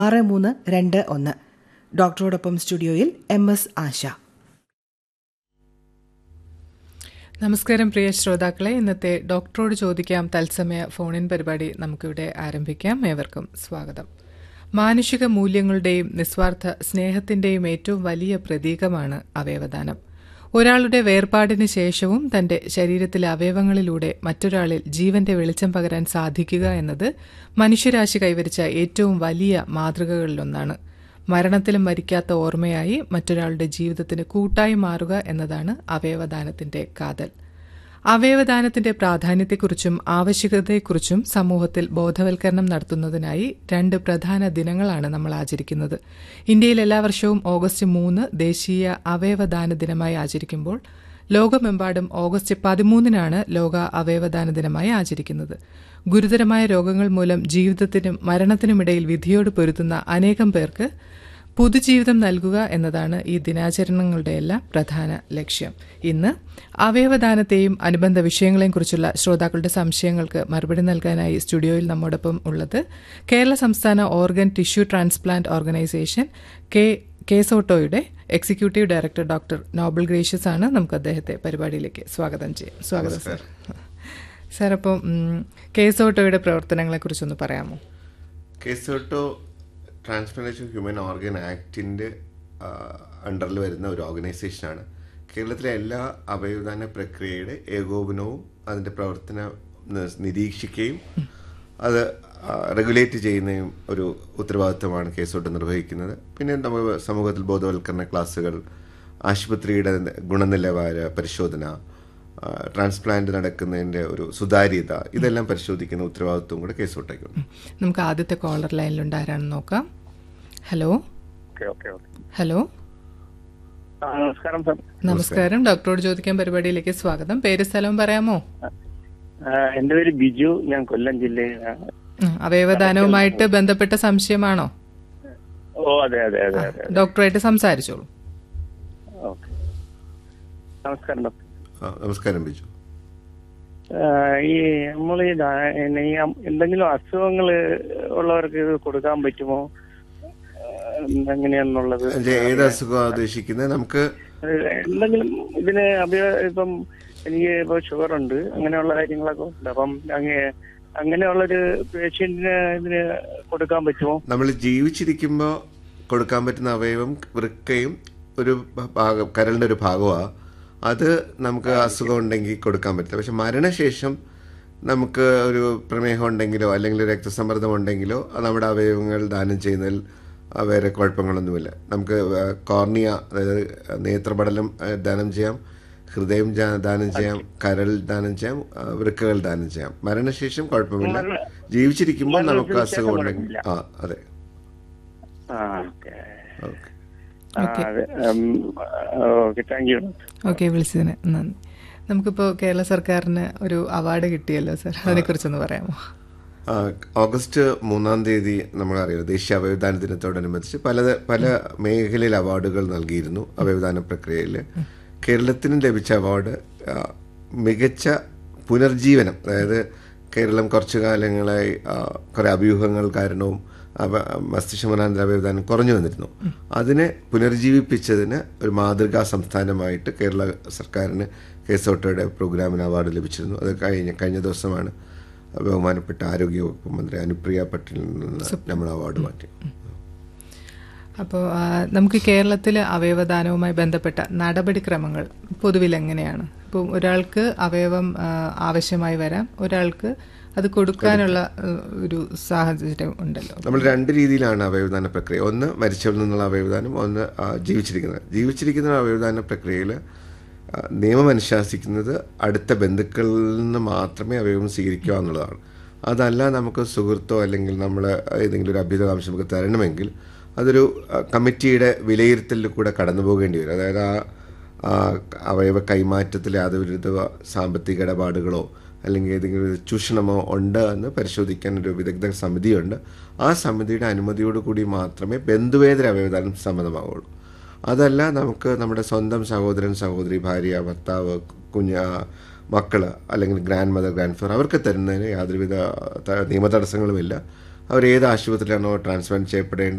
ആറ് മൂന്ന് രണ്ട് ഒന്ന് ഡോക്ടറോടൊപ്പം സ്റ്റുഡിയോയിൽ എം എസ് ആശ നമസ്കാരം പ്രിയ ശ്രോതാക്കളെ ഇന്നത്തെ ഡോക്ടറോട് ചോദിക്കാം തത്സമയ ഫോണിൻ പരിപാടി നമുക്കിവിടെ ആരംഭിക്കാം ഏവർക്കും സ്വാഗതം മാനുഷിക മൂല്യങ്ങളുടെയും നിസ്വാർത്ഥ സ്നേഹത്തിന്റെയും ഏറ്റവും വലിയ പ്രതീകമാണ് അവയവദാനം ഒരാളുടെ വേർപാടിന് ശേഷവും തന്റെ ശരീരത്തിലെ അവയവങ്ങളിലൂടെ മറ്റൊരാളിൽ ജീവന്റെ വെളിച്ചം പകരാൻ സാധിക്കുക എന്നത് മനുഷ്യരാശി കൈവരിച്ച ഏറ്റവും വലിയ മാതൃകകളിലൊന്നാണ് മരണത്തിലും മരിക്കാത്ത ഓർമ്മയായി മറ്റൊരാളുടെ ജീവിതത്തിന് കൂട്ടായി മാറുക എന്നതാണ് അവയവദാനത്തിന്റെ കാതൽ അവയവദാനത്തിന്റെ പ്രാധാന്യത്തെക്കുറിച്ചും ആവശ്യകതയെക്കുറിച്ചും സമൂഹത്തിൽ ബോധവൽക്കരണം നടത്തുന്നതിനായി രണ്ട് പ്രധാന ദിനങ്ങളാണ് നമ്മൾ ആചരിക്കുന്നത് ഇന്ത്യയിൽ എല്ലാ വർഷവും ഓഗസ്റ്റ് മൂന്ന് ദേശീയ അവയവദാന ദിനമായി ആചരിക്കുമ്പോൾ ലോകമെമ്പാടും ഓഗസ്റ്റ് പതിമൂന്നിനാണ് ലോക അവയവദാന ദിനമായി ആചരിക്കുന്നത് ഗുരുതരമായ രോഗങ്ങൾ മൂലം ജീവിതത്തിനും മരണത്തിനുമിടയിൽ വിധിയോട് പൊരുതുന്ന അനേകം പേർക്ക് പുതുജീവിതം നൽകുക എന്നതാണ് ഈ ദിനാചരണങ്ങളുടെ എല്ലാം പ്രധാന ലക്ഷ്യം ഇന്ന് അവയവദാനത്തെയും അനുബന്ധ വിഷയങ്ങളെയും കുറിച്ചുള്ള ശ്രോതാക്കളുടെ സംശയങ്ങൾക്ക് മറുപടി നൽകാനായി സ്റ്റുഡിയോയിൽ നമ്മോടൊപ്പം ഉള്ളത് കേരള സംസ്ഥാന organ tissue transplant organisation K കേസോട്ടോയുടെ executive director doctor Noble Gracious ആണ് നമുക്ക് അദ്ദേഹത്തെ പരിപാടിയിലേക്ക് സ്വാഗതം ചെയ്യാം സ്വാഗതം സർ സാർ അപ്പം കേസോട്ടോയുടെ പ്രവർത്തനങ്ങളെക്കുറിച്ചൊന്ന് പറയാമോ കേസോട്ടോ ട്രാൻസ്പ്ലാന്റേഷൻ ഹ്യൂമൻ ഓർഗൻ ആക്ടിൻ്റെ അണ്ടറിൽ വരുന്ന ഒരു ഓർഗനൈസേഷനാണ് കേരളത്തിലെ എല്ലാ അവയവദാന പ്രക്രിയയുടെ ഏകോപനവും അതിൻ്റെ പ്രവർത്തനം നിരീക്ഷിക്കുകയും അത് റെഗുലേറ്റ് ചെയ്യുന്നതും ഒരു ഉത്തരവാദിത്തമാണ് കേസോട്ട് നിർവഹിക്കുന്നത് പിന്നെ നമുക്ക് സമൂഹത്തിൽ ബോധവൽക്കരണ ക്ലാസ്സുകൾ ആശുപത്രിയുടെ ഗുണനിലവാര പരിശോധന ട്രാൻസ്പ്ലാന്റ് നടക്കുന്നതിന്റെ ഒരു സുതാര്യത ഇതെല്ലാം പരിശോധിക്കുന്ന ഉത്തരവാദിത്വം കൂടെ കേസോട്ടേക്കുണ്ട് നമുക്ക് ആദ്യത്തെ കോളർ ലൈനിലുണ്ട് ആരാണെന്ന് നോക്കാം ഹലോ ഹലോ നമസ്കാരം സാർ നമസ്കാരം ഡോക്ടറോട് ചോദിക്കാൻ പരിപാടിയിലേക്ക് സ്വാഗതം പേര് സ്ഥലവും പറയാമോ എന്റെ പേര് ബിജു ഞാൻ കൊല്ലം ജില്ലയിലാണ് ഉം, അവയവദാനവുമായിട്ട് ബന്ധപ്പെട്ട സംശയമാണോ ഓ അതെ അതെ അതെ അതെ ഡോക്ടറായിട്ട് സംസാരിച്ചോളൂ ഓക്കെ നമസ്കാരം ഡോക്ടർ ആ, നമസ്കാരം ബിജു ആ, ഈ നമ്മൾ ഈ ദാ- പിന്നെ ഈ അം- എന്തെങ്കിലും അസുഖങ്ങൾ ഉള്ളവർക്ക് ഇത് കൊടുക്കാൻ പറ്റുമോ ആ, എങ്ങനെയാണെന്നുള്ളത് ഇത് ഏത് അസുഖമാണ് ഉദ്ദേശിക്കുന്നത് നമുക്ക് അത് എന്തെങ്കിലും ഇതിന് അഭ്യ ഇപ്പം എനിക്ക് ഇപ്പൊ ഷുഗർ ഉണ്ട് അങ്ങനെയുള്ള കാര്യങ്ങളൊക്കെ ഉണ്ട് അപ്പം അങ്ങ് അങ്ങനെയുള്ളൊരു പേഷ്യന്റിന് ഇതിന് കൊടുക്കാൻ പറ്റുമോ നമ്മൾ ജീവിച്ചിരിക്കുമ്പോൾ കൊടുക്കാൻ പറ്റുന്ന അവയവം വൃക്കയും ഒരു ഭാഗം കരളിൻ്റെ ഒരു ഭാഗമാണ് അത് നമുക്ക് അസുഖം ഉണ്ടെങ്കിൽ കൊടുക്കാൻ പറ്റില്ല പക്ഷെ മരണശേഷം നമുക്ക് ഒരു പ്രമേഹം ഉണ്ടെങ്കിലോ അല്ലെങ്കിൽ രക്തസമ്മർദ്ദം ഉണ്ടെങ്കിലോ അത് നമ്മുടെ അവയവങ്ങൾ ദാനം ചെയ്യുന്നതിൽ ആ, വേറെ കുഴപ്പങ്ങളൊന്നുമില്ല നമുക്ക് ആ, കോർണിയ അതായത് നേത്രപടലം ആ, ദാനം ചെയ്യാം ഹൃദയം ജാ- ദാനം ചെയ്യാം കരൾ ദാനം ചെയ്യാം ആ, വൃക്കകൾ ദാനം ചെയ്യാം മരണശേഷം കുഴപ്പമില്ല മരണ- ജീവിച്ചിരിക്കുമ്പോൾ നമുക്ക് മരണത്തിന് അസുഖം ശേഷം ഉണ്ടെങ്കിൽ ആ അതെ ആ ഓക്കെ ഓക്കെ ആ, അതെ ഓക്കെ താങ്ക് യു ഓക്കെ വിളിച്ചതിന് നന്ദി നമുക്കിപ്പോൾ കേരള സർക്കാരിന് ഒരു അവാർഡ് കിട്ടിയല്ലോ സാർ അതിനെക്കുറിച്ചൊന്ന് പറയാമോ ആ, ഓഗസ്റ്റ് മൂന്നാം തീയതി നമ്മളറിയാം ദേശീയ അവയവദാന ദിനത്തോടനുബന്ധിച്ച് പല പല മേഖലയിൽ അവാർഡുകൾ നൽകിയിരുന്നു അവയവദാന പ്രക്രിയയിൽ കേരളത്തിന് ലഭിച്ച അവാർഡ് ആ, മികച്ച പുനർജീവനം അതായത് കേരളം കുറച്ചു കാലങ്ങളായി ആ, കുറെ അഭ്യൂഹങ്ങൾ കാരണവും അവ- മസ്തിഷ്കമനാന്തര അവയവദാനം കുറഞ്ഞു വന്നിരുന്നു അതിനെ പുനർജീവിപ്പിച്ചതിന് ഒരു മാതൃകാ സംസ്ഥാനമായിട്ട് കേരള സർക്കാരിന് കേസോട്ടയുടെ പ്രോഗ്രാമിന് അവാർഡ് ലഭിച്ചിരുന്നു അത് കഴിഞ്ഞ കഴിഞ്ഞ ദിവസമാണ് ബഹുമാനപ്പെട്ട ആരോഗ്യവകുപ്പ് മന്ത്രി അനുപ്രിയ പട്ടേലിൽ നിന്ന് നമ്മൾ അവാർഡ് മാറ്റി അപ്പോൾ നമുക്ക് കേരളത്തിൽ അവയവദാനവുമായി ബന്ധപ്പെട്ട നടപടിക്രമങ്ങൾ പൊതുവിൽ എങ്ങനെയാണ് ഇപ്പോൾ ഒരാൾക്ക് അവയവം ആ, ആവശ്യമായി വരാം ഒരാൾക്ക് അത് കൊടുക്കാനുള്ള ആ, ഒരു സാഹചര്യം ഉണ്ടല്ലോ നമ്മൾ രണ്ട് രീതിയിലാണ് അവയവദാന പ്രക്രിയ ഒന്ന് മരിച്ചവരിൽ നിന്നുള്ള അവയവദാനം ഒന്ന് ആ, ജീവിച്ചിരിക്കുന്നത് ജീവിച്ചിരിക്കുന്ന അവയവദാന പ്രക്രിയയിൽ ആ, നിയമം അനുശാസിക്കുന്നത് അടുത്ത ബന്ധുക്കളിൽ നിന്ന് മാത്രമേ അവയവം സ്വീകരിക്കുക എന്നുള്ളതാണ് അതല്ല നമുക്ക് സുഹൃത്തോ അല്ലെങ്കിൽ നമ്മൾ ഏതെങ്കിലും ഒരു അഭ്യുതകാംക്ഷം നമുക്ക് തരണമെങ്കിൽ അതൊരു ആ, കമ്മിറ്റിയുടെ വിലയിരുത്തലിൽ കൂടെ കടന്നു പോകേണ്ടി വരും അതായത് ആ ആ അവയവ കൈമാറ്റത്തിൽ യാതൊരു വിധ സാമ്പത്തിക ഇടപാടുകളോ അല്ലെങ്കിൽ ഏതെങ്കിലും ഒരു ചൂഷണമോ ഉണ്ട് എന്ന് പരിശോധിക്കാൻ ഒരു വിദഗ്ധ സമിതിയുണ്ട് ആ സമിതിയുടെ അനുമതിയോട് കൂടി മാത്രമേ ബന്ധുവേതര അവയവദാനം സമ്മതമാവുള്ളൂ അതല്ല നമുക്ക് നമ്മുടെ സ്വന്തം സഹോദരൻ സഹോദരി ഭാര്യ ഭർത്താവ് കുഞ്ഞ മക്കള് അല്ലെങ്കിൽ ഗ്രാൻഡ് മദർ ഗ്രാൻഡ് ഫാദർ അവർക്ക് തരുന്നതിന് യാതൊരുവിധ ത- നിയമ തടസ്സങ്ങളുമില്ല അവർ ഏത് ആശുപത്രിയിലാണോ ട്രാൻസ്പ്ലാന്റ് ചെയ്യപ്പെടേണ്ടത്